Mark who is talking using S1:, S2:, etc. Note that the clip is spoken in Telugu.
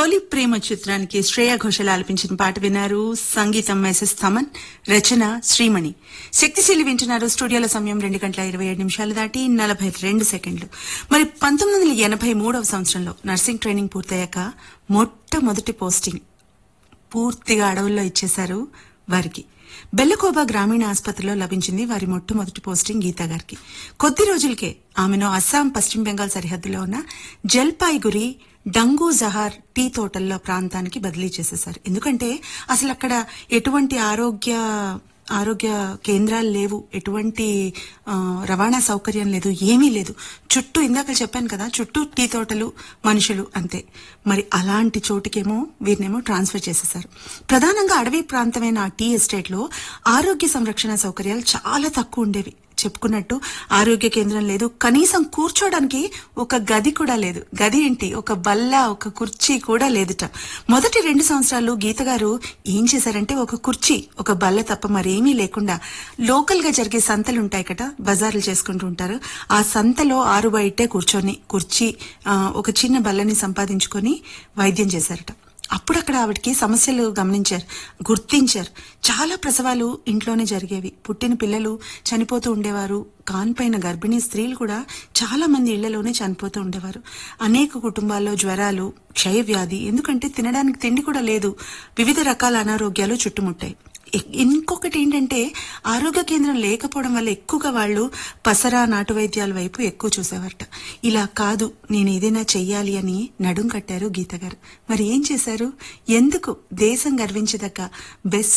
S1: తొలి ప్రేమ చిత్రానికి శ్రేయా ఘోషల్ ఆలపించిన పాట విన్నారు సంగీతం ఎస్ఎస్ థమన్ రచన శ్రీమణి శక్తిశీలి వింటున్నారు స్టూడియోల సమయం రెండు గంటల ఇరవై ఏడు నిమిషాలు దాటి నలభై రెండు సెకండ్లు మరి పంతొమ్మిది వందల ఎనభై మూడవ సంవత్సరంలో నర్సింగ్ ట్రైనింగ్ పూర్తయ్యాక మొట్టమొదటి పోస్టింగ్ పూర్తిగా అడవుల్లో ఇచ్చేశారు వారికి బెల్లకోబా గ్రామీణ ఆసుపత్రిలో లభించింది వారి మొట్టమొదటి పోస్టింగ్ గీతా గారికి కొద్ది రోజులకే ఆమెను అస్సాం పశ్చిమ బెంగాల్ సరిహద్దులో ఉన్న జల్పాయిగురి డంగు జహార్ టీ తోటల్లో ప్రాంతానికి బదిలీ చేసేశారు ఎందుకంటే అసలు అక్కడ ఎటువంటి ఆరోగ్య ఆరోగ్య కేంద్రాలు లేవు ఎటువంటి ఆ, రవాణా సౌకర్యం లేదు ఏమీ లేదు చుట్టూ ఇందాక చెప్పాను కదా చుట్టూ టీ తోటలు మనుషులు అంతే మరి అలాంటి చోటుకేమో వీరినేమో ట్రాన్స్ఫర్ చేసేశారు ప్రధానంగా అడవి ప్రాంతమైన ఆ టీ ఎస్టేట్ లో ఆరోగ్య సంరక్షణ సౌకర్యాలు చాలా తక్కువ ఉండేవి చెప్పుకున్నట్టు ఆరోగ్య కేంద్రం లేదు కనీసం కూర్చోడానికి ఒక గది కూడా లేదు గది ఏంటి ఒక బల్ల ఒక కుర్చీ కూడా లేదుట మొదటి రెండు సంవత్సరాలు గీత గారు ఏం చేశారంటే ఒక కుర్చీ ఒక బల్ల తప్ప మరేమీ లేకుండా లోకల్ గా జరిగే సంతలు ఉంటాయి కదా బజార్లు చేసుకుంటూ ఉంటారు ఆ సంతలో ఆరు బయటే కూర్చొని కుర్చీ ఆ, ఒక చిన్న బల్లని సంపాదించుకొని వైద్యం చేశారట అప్పుడు అక్కడ ఆవిడకి సమస్యలు గమనించారు గుర్తించారు చాలా ప్రసవాలు ఇంట్లోనే జరిగేవి పుట్టిన పిల్లలు చనిపోతూ ఉండేవారు కాన్పైన గర్భిణీ స్త్రీలు కూడా చాలా మంది ఇళ్లలోనే చనిపోతూ ఉండేవారు అనేక కుటుంబాల్లో జ్వరాలు క్షయవ్యాధి ఎందుకంటే తినడానికి తిండి కూడా లేదు వివిధ రకాల అనారోగ్యాలు చుట్టుముట్టాయి ఇ- ఇంకొకటి ఏంటంటే ఆరోగ్య కేంద్రం లేకపోవడం వల్ల ఎక్కువగా వాళ్ళు పసరా నాటు వైద్యాల వైపు ఎక్కువ చూసేవారట ఇలా కాదు నేను ఏదైనా చెయ్యాలి అని నడుం కట్టారు గీత గారు మరి ఏం చేశారు ఎందుకు దేశం గర్వించదగ్గ బెస్ట్